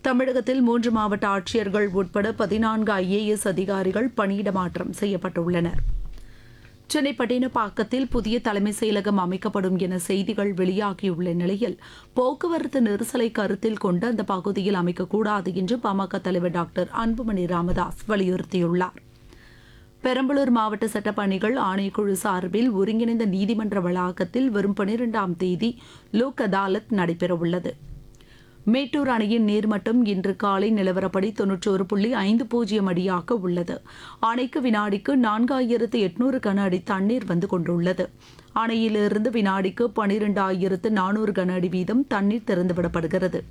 தமிழகத்தில் மூன்று மாவட்ட ஆட்சியர்கள் உட்பட பதினான்கு ஐஏஎஸ் அதிகாரிகள் பணியிட மாற்றம் செய்யப்பட்டுள்ளனர் சென்னை பட்டினப்பாக்கத்தில் புதிய தலைமை செயலகம் அமைக்கப்படும் என செய்திகள் வெளியாகியுள்ள நிலையில் போக்குவரத்து நெரிசலை கருத்தில் கொண்டு அந்த பகுதியில் அமைக்கக்கூடாது என்று பாமக தலைவர் டாக்டர் அன்புமணி ராமதாஸ் வலியுறுத்தியுள்ளார் பெரம்பலூர் மாவட்ட சட்டப்பணிகள் ஆணைக்குழு சார்பில் ஒருங்கிணைந்த நீதிமன்ற வளாகத்தில் வரும் பனிரெண்டாம் தேதி லோக் அதாலத் நடைபெறவுள்ளது மேட்டூர் அணையின் நீர்மட்டம் இன்று காலை நிலவரப்படி தொன்னூற்றோரு புள்ளி ஐந்து பூஜ்ஜியம் அடியாக உள்ளது அணைக்கு வினாடிக்கு நான்காயிரத்து எட்நூறு கன அடி தண்ணீர் வந்து கொண்டுள்ளது அணையிலிருந்து வினாடிக்கு பனிரெண்டாயிரத்து நானூறு கன அடி வீதம் தண்ணீர் திறந்துவிடப்படுகிறது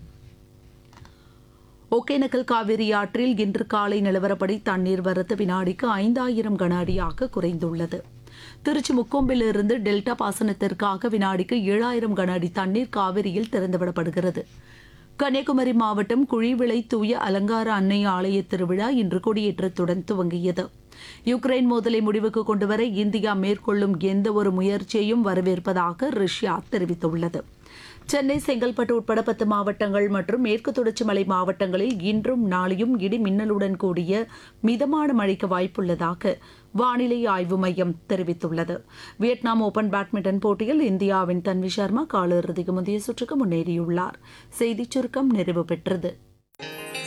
ஒகேனக்கல் காவிரி ஆற்றில் இன்று காலை நிலவரப்படி தண்ணீர் வரத்து வினாடிக்கு ஐந்தாயிரம் கன அடியாக குறைந்துள்ளது திருச்சி முக்கொம்பிலிருந்து டெல்டா பாசனத்திற்காக வினாடிக்கு ஏழாயிரம் கன அடி தண்ணீர் காவிரியில் திறந்துவிடப்படுகிறது கன்னியாகுமரி மாவட்டம் குழிவிளை தூய அலங்கார அன்னை ஆலய திருவிழா இன்று கொடியேற்றத்துடன் துவங்கியது யுக்ரைன் மோதலை முடிவுக்கு கொண்டுவர இந்தியா மேற்கொள்ளும் எந்த ஒரு முயற்சியையும் வரவேற்பதாக ரஷ்யா தெரிவித்துள்ளது சென்னை செங்கல்பட்டு உட்பட பத்து மாவட்டங்கள் மற்றும் மேற்கு தொடர்ச்சி மலை மாவட்டங்களில் இன்றும் நாளையும் இடி மின்னலுடன் கூடிய மிதமான மழைக்கு வாய்ப்புள்ளதாக வானிலை ஆய்வு மையம் தெரிவித்துள்ளது வியட்நாம் ஓபன் பேட்மிண்டன் போட்டியில் இந்தியாவின் தன்வி சர்மா காலிறுதிக்கு முந்தைய சுற்றுக்கு முன்னேறியுள்ளார் செய்திச் சுருக்கம் நிறைவு பெற்றது